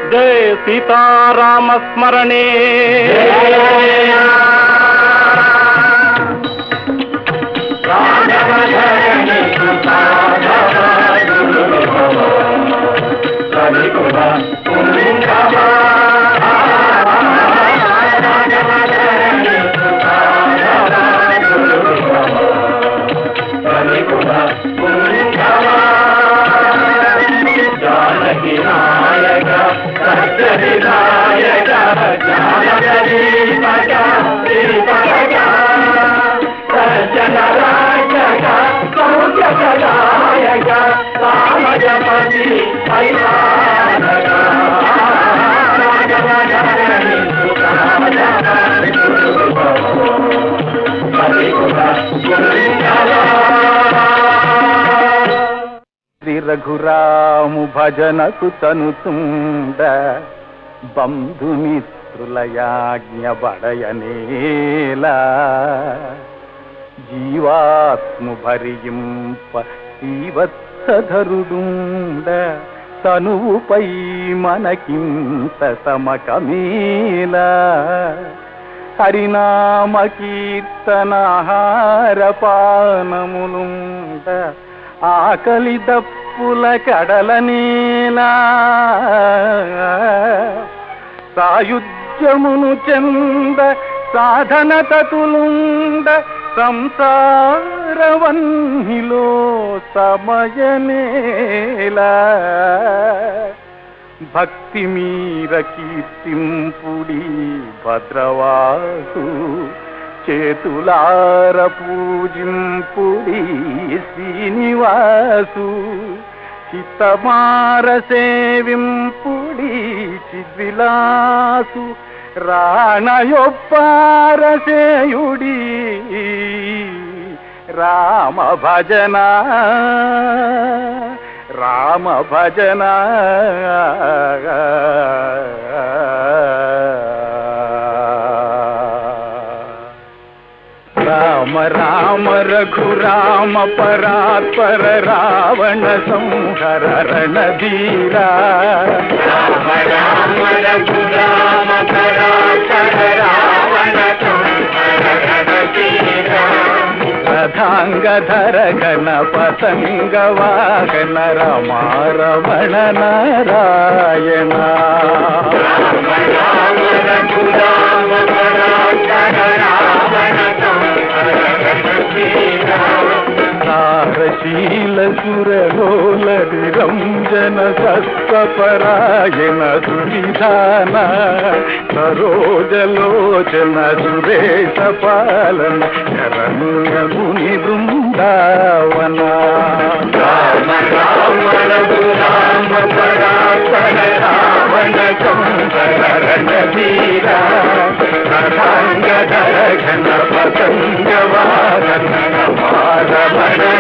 జయ సీతారామ స్మరణే శ్రీ రఘురాము భజనకు తనుతుండ బంధుమిత్రులయాజ్ఞ బడయనేలా జీవాత్ము భరింప జీవత్సధరుడుండ తనువుపై మనకింత సమకమేలా హరినామ కీర్తనాహార పానములుండ ఆకలి దప్పుల కడలనేలా సాయుధ్యమును చెంద సాధన తతులుండ సంసారవన్నిలో సమయనేలా భక్తి మీర కీర్తింపుడి భద్రవాసు చేతులార పూజింపుడి శ్రీనివాసు చిత్తమార సేవింపుడి చిద్విలాసు రాణయొప్పార సేయుడి రామ భజన రామ భజన రామ రామ రఘురామ పరాత్పర రావణ సంహర రణధీరా రామ రామ రఘురామ పరాత్పర రావణ సంహర రణధీరా రథాంగధర ఘన పతంగ వాహన రమారమణ నారాయణ రామ రామ రఘురామ పరాత్పర రావణ సారశీల సురలోల నిరంజన సత్వపరాయణ సువిధాన సరోజలోచన సురేశ పాలన శరణ్య ముని బృందావన రామ రామ రఘురామ పరాత్పర రావణ సంహరణ ధీరా రథాంగధర ఘన పతంగ వాహన రమారమణ